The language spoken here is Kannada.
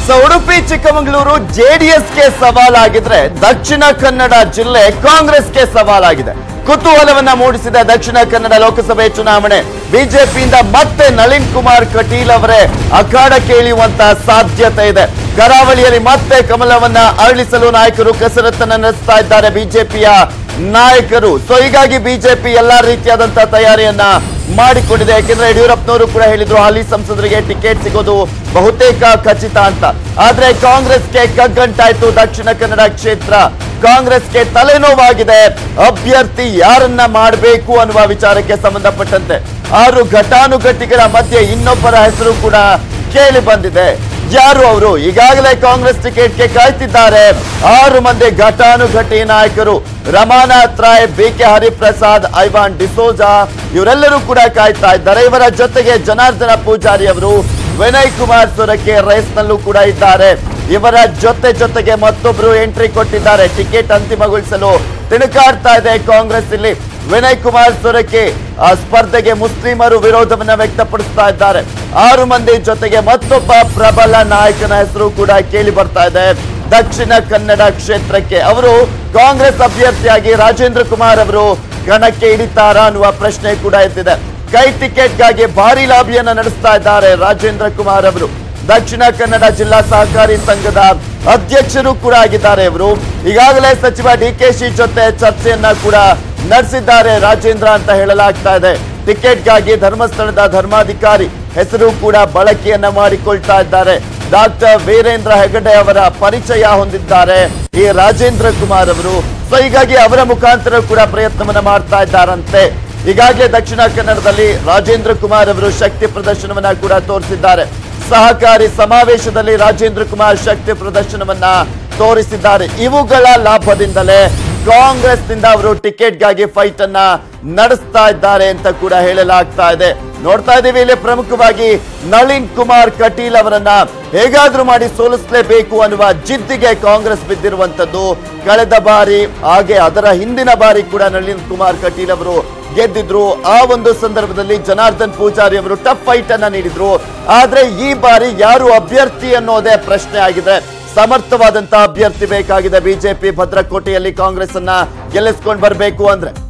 ಸೊ ಉಡುಪಿ ಚಿಕ್ಕಮಗಳೂರು ಜೆಡಿಎಸ್ಗೆ ಸವಾಲಾಗಿದ್ರೆ ದಕ್ಷಿಣ ಕನ್ನಡ ಜಿಲ್ಲೆ ಕಾಂಗ್ರೆಸ್ಗೆ ಸವಾಲಾಗಿದೆ ಕುತೂಹಲವನ್ನ ಮೂಡಿಸಿದ ದಕ್ಷಿಣ ಕನ್ನಡ ಲೋಕಸಭೆ ಚುನಾವಣೆ ಬಿಜೆಪಿಯಿಂದ ಮತ್ತೆ ನಳಿನ್ ಕುಮಾರ್ ಕಟೀಲ್ ಅವರೇ ಅಖಾಡಕ್ಕೆ ಇಳಿಯುವಂತ ಸಾಧ್ಯತೆ ಇದೆ ಕರಾವಳಿಯಲ್ಲಿ ಮತ್ತೆ ಕಮಲವನ್ನ ಅರಳಿಸಲು ನಾಯಕರು ಕಸರತ್ತನ್ನ ನಡೆಸ್ತಾ ಇದ್ದಾರೆ ಬಿಜೆಪಿಯ ನಾಯಕರು ಸೊ ಹೀಗಾಗಿ ಬಿಜೆಪಿ ಎಲ್ಲಾ ರೀತಿಯಾದಂತಹ ತಯಾರಿಯನ್ನ ಮಾಡಿಕೊಂಡಿದೆ ಯಾಕೆಂದ್ರೆ ಯಡಿಯೂರಪ್ಪನವರು ಕೂಡ ಹೇಳಿದ್ರು ಹಾಲಿ ಸಂಸದರಿಗೆ ಟಿಕೆಟ್ ಸಿಗೋದು ಬಹುತೇಕ ಖಚಿತ ಅಂತ ಆದ್ರೆ ಕಾಂಗ್ರೆಸ್ಗೆ ಕಗ್ಗಂಟಾಯ್ತು ದಕ್ಷಿಣ ಕನ್ನಡ ಕ್ಷೇತ್ರ ಕಾಂಗ್ರೆಸ್ಗೆ ತಲೆನೋವಾಗಿದೆ ಅಭ್ಯರ್ಥಿ ಯಾರನ್ನ ಮಾಡಬೇಕು ಅನ್ನುವ ವಿಚಾರಕ್ಕೆ ಸಂಬಂಧಪಟ್ಟಂತೆ ಆರು ಘಟಾನುಘಟಿಗಳ ಮಧ್ಯೆ ಇನ್ನೊಬ್ಬರ ಹೆಸರು ಕೂಡ ಕೇಳಿ ಬಂದಿದೆ ಯಾರು ಅವರು ಈಗಾಗಲೇ ಕಾಂಗ್ರೆಸ್ ಟಿಕೆಟ್ಗೆ ಕಾಯ್ತಿದ್ದಾರೆ ಆರು ಮಂದಿ ಘಟಾನುಘಟಿ ನಾಯಕರು ರಮಾನಾಥ್ ರಾಯ್ ಬಿ ಕೆ ಹರಿಪ್ರಸಾದ್ ಐವಾನ್ ಡಿಸೋಜಾ ಇವರೆಲ್ಲರೂ ಕೂಡ ಕಾಯ್ತಾ ಇದ್ದಾರೆ ಇವರ ಜೊತೆಗೆ ಜನಾರ್ದನ ಪೂಜಾರಿ ಅವರು ವಿನಯ್ ಕುಮಾರ್ ಸೊರಕೆ ರೇಸ್ ನಲ್ಲೂ ಕೂಡ ಇದ್ದಾರೆ ಇವರ ಜೊತೆ ಜೊತೆಗೆ ಮತ್ತೊಬ್ರು ಎಂಟ್ರಿ ಕೊಟ್ಟಿದ್ದಾರೆ ಟಿಕೆಟ್ ಅಂತಿಮಗೊಳಿಸಲು ತಿಣುಕಾಡ್ತಾ ಇದೆ ಕಾಂಗ್ರೆಸ್ ಇಲ್ಲಿ ವಿನಯ್ ಕುಮಾರ್ ಸೊರಕೆ ಆ ಸ್ಪರ್ಧೆಗೆ ಮುಸ್ಲಿಮರು ವಿರೋಧವನ್ನ ವ್ಯಕ್ತಪಡಿಸ್ತಾ ಇದ್ದಾರೆ ಆರು ಮಂದಿ ಜೊತೆಗೆ ಮತ್ತೊಬ್ಬ ಪ್ರಬಲ ನಾಯಕನ ಹೆಸರು ಕೂಡ ಕೇಳಿ ಬರ್ತಾ ಇದೆ ದಕ್ಷಿಣ ಕನ್ನಡ ಕ್ಷೇತ್ರಕ್ಕೆ ಅವರು ಕಾಂಗ್ರೆಸ್ ಅಭ್ಯರ್ಥಿಯಾಗಿ ರಾಜೇಂದ್ರ ಕುಮಾರ್ ಅವರು ಕಣಕ್ಕೆ ಇಳಿತಾರಾ ಅನ್ನುವ ಪ್ರಶ್ನೆ ಕೂಡ ಎದ್ದಿದೆ ಕೈ ಟಿಕೆಟ್ಗಾಗಿ ಭಾರಿ ಲಾಬಿಯನ್ನ ನಡೆಸ್ತಾ ಇದ್ದಾರೆ ರಾಜೇಂದ್ರ ಕುಮಾರ್ ಅವರು ದಕ್ಷಿಣ ಕನ್ನಡ ಜಿಲ್ಲಾ ಸಹಕಾರಿ ಸಂಘದ ಅಧ್ಯಕ್ಷರು ಕೂಡ ಆಗಿದ್ದಾರೆ ಇವರು ಈಗಾಗಲೇ ಸಚಿವ ಡಿ ಕೆ ಶಿ ಜೊತೆ ಚರ್ಚೆಯನ್ನ ಕೂಡ ನಡೆಸಿದ್ದಾರೆ ರಾಜೇಂದ್ರ ಅಂತ ಹೇಳಲಾಗ್ತಾ ಇದೆ ಟಿಕೆಟ್ಗಾಗಿ ಧರ್ಮಸ್ಥಳದ ಧರ್ಮಾಧಿಕಾರಿ ಹೆಸರು ಕೂಡ ಬಳಕೆಯನ್ನ ಮಾಡಿಕೊಳ್ತಾ ಇದ್ದಾರೆ ಡಾಕ್ಟರ್ ವೀರೇಂದ್ರ ಹೆಗಡೆ ಅವರ ಪರಿಚಯ ಹೊಂದಿದ್ದಾರೆ ಈ ರಾಜೇಂದ್ರ ಕುಮಾರ್ ಅವರು ಸೊ ಹೀಗಾಗಿ ಅವರ ಮುಖಾಂತರ ಕೂಡ ಪ್ರಯತ್ನವನ್ನ ಮಾಡ್ತಾ ಇದ್ದಾರಂತೆ ಈಗಾಗಲೇ ದಕ್ಷಿಣ ಕನ್ನಡದಲ್ಲಿ ರಾಜೇಂದ್ರ ಕುಮಾರ್ ಅವರು ಶಕ್ತಿ ಪ್ರದರ್ಶನವನ್ನ ಕೂಡ ತೋರಿಸಿದ್ದಾರೆ ಸಹಕಾರಿ ಸಮಾವೇಶದಲ್ಲಿ ರಾಜೇಂದ್ರ ಕುಮಾರ್ ಶಕ್ತಿ ಪ್ರದರ್ಶನವನ್ನ ತೋರಿಸಿದ್ದಾರೆ ಇವುಗಳ ಲಾಭದಿಂದಲೇ ಕಾಂಗ್ರೆಸ್ನಿಂದ ಅವರು ಟಿಕೆಟ್ಗಾಗಿ ಫೈಟ್ ಅನ್ನ ನಡೆಸ್ತಾ ಇದ್ದಾರೆ ಅಂತ ಕೂಡ ಹೇಳಲಾಗ್ತಾ ಇದೆ ನೋಡ್ತಾ ಇದ್ದೀವಿ ಇಲ್ಲಿ ಪ್ರಮುಖವಾಗಿ ನಳಿನ್ ಕುಮಾರ್ ಕಟೀಲ್ ಅವರನ್ನ ಹೇಗಾದ್ರೂ ಮಾಡಿ ಸೋಲಿಸಲೇಬೇಕು ಅನ್ನುವ ಜಿದ್ದಿಗೆ ಕಾಂಗ್ರೆಸ್ ಬಿದ್ದಿರುವಂತದ್ದು ಕಳೆದ ಬಾರಿ ಹಾಗೆ ಅದರ ಹಿಂದಿನ ಬಾರಿ ಕೂಡ ನಳಿನ್ ಕುಮಾರ್ ಕಟೀಲ್ ಅವರು ಗೆದ್ದಿದ್ರು ಆ ಒಂದು ಸಂದರ್ಭದಲ್ಲಿ ಜನಾರ್ದನ್ ಪೂಜಾರಿ ಅವರು ಟಫ್ ಫೈಟ್ ಅನ್ನ ನೀಡಿದ್ರು ಆದ್ರೆ ಈ ಬಾರಿ ಯಾರು ಅಭ್ಯರ್ಥಿ ಅನ್ನೋದೇ ಪ್ರಶ್ನೆ ಆಗಿದೆ ಸಮರ್ಥವಾದಂತಹ ಅಭ್ಯರ್ಥಿ ಬೇಕಾಗಿದೆ ಬಿಜೆಪಿ ಭದ್ರಕೋಟೆಯಲ್ಲಿ ಕಾಂಗ್ರೆಸ್ ಅನ್ನ ಗೆಲ್ಲಿಸ್ಕೊಂಡು ಬರಬೇಕು ಅಂದ್ರೆ